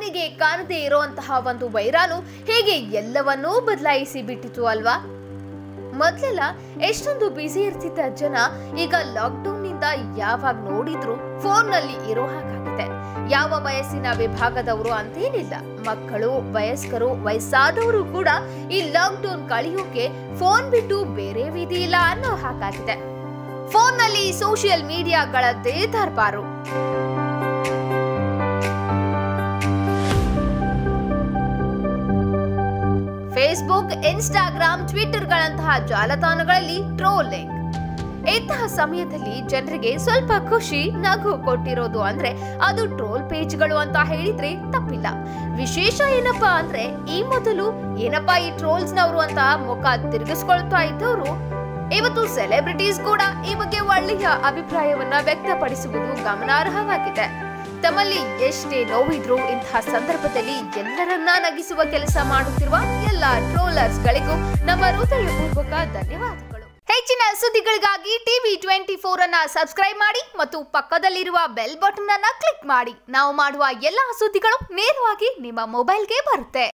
ಕಣ್ಣಿಗೆ ಕಾಣದೇ ಇರುವಂತಹ ಒಂದು ವೈರಾಣು ಹೇಗೆ ಎಲ್ಲವನ್ನೂ ಬದಲಾಯಿಸಿ ಬಿಟ್ಟಿತು ಅಲ್ವಾ ಮೊದ್ಲೆಲ್ಲ ಎಷ್ಟೊಂದು ಬ್ಯುಸಿ ಇರ್ತಿದ್ದ ಜನ ಈಗ ಲಾಕ್ಡೌನ್ ನಿಂದ ಯಾವಾಗ ನೋಡಿದ್ರು ಫೋನ್ ನಲ್ಲಿ ಇರೋ ಹಾಗಾಗಿದೆ ಯಾವ ವಯಸ್ಸಿನ ವಿಭಾಗದವರು ಅಂತೇನಿಲ್ಲ ಮಕ್ಕಳು ವಯಸ್ಕರು ವಯಸ್ಸಾದವರು ಕೂಡ ಈ ಲಾಕ್ಡೌನ್ ಕಳೆಯೋಕೆ ಫೋನ್ ಬಿಟ್ಟು ಬೇರೆ ವಿಧಿ ಇಲ್ಲ ಅನ್ನೋ ಹಾಗಾಗಿದೆ ಫೋನ್ ನಲ್ಲಿ ಸೋಷಿಯಲ್ ಮೀಡಿಯಾಗಳದ್ದೇ ದರ್ಬಾರು ಫೇಸ್ಬುಕ್ ಇನ್ಸ್ಟಾಗ್ರಾಮ್ ಟ್ವಿಟರ್ಗಳಂತಹ ಜಾಲತಾಣಗಳಲ್ಲಿ ಟ್ರೋಲಿಂಗ್ ಇಂತಹ ಸಮಯದಲ್ಲಿ ಜನರಿಗೆ ಸ್ವಲ್ಪ ಖುಷಿ ನಗು ಕೊಟ್ಟಿರೋದು ಅಂದ್ರೆ ಅದು ಟ್ರೋಲ್ ಪೇಜ್ಗಳು ಅಂತ ಹೇಳಿದ್ರೆ ತಪ್ಪಿಲ್ಲ ವಿಶೇಷ ಏನಪ್ಪಾ ಅಂದ್ರೆ ಈ ಮೊದಲು ಏನಪ್ಪಾ ಈ ಟ್ರೋಲ್ಸ್ ನವರು ಅಂತ ಮುಖ ತಿರುಗಿಸ್ಕೊಳ್ತಾ ಇದ್ದವರು ಇವತ್ತು ಸೆಲೆಬ್ರಿಟೀಸ್ ಕೂಡ ಈ ಬಗ್ಗೆ ಒಳ್ಳೆಯ ಅಭಿಪ್ರಾಯವನ್ನ ವ್ಯಕ್ತಪಡಿಸುವುದು ಗಮನಾರ್ಹವಾಗಿದೆ ತಮ್ಮಲ್ಲಿ ಎಷ್ಟೇ ನೋವಿದ್ರೂ ಇಂತಹ ಸಂದರ್ಭದಲ್ಲಿ ಎಲ್ಲರನ್ನ ನಗಿಸುವ ಕೆಲಸ ಮಾಡುತ್ತಿರುವ ಎಲ್ಲ ಟ್ರೋಲರ್ಸ್ ಗಳಿಗೂ ನಮ್ಮ ಹೃದಯಪೂರ್ವಕ ಧನ್ಯವಾದಗಳು ಹೆಚ್ಚಿನ ಸುದ್ದಿಗಳಿಗಾಗಿ ಟಿವಿ ಟ್ವೆಂಟಿ ಫೋರ್ ಅನ್ನ ಸಬ್ಸ್ಕ್ರೈಬ್ ಮಾಡಿ ಮತ್ತು ಪಕ್ಕದಲ್ಲಿರುವ ಬೆಲ್ ಬಟನ್ ಅನ್ನ ಕ್ಲಿಕ್ ಮಾಡಿ ನಾವು ಮಾಡುವ ಎಲ್ಲಾ ಸುದ್ದಿಗಳು ನೇರವಾಗಿ ನಿಮ್ಮ ಮೊಬೈಲ್ಗೆ ಬರುತ್ತೆ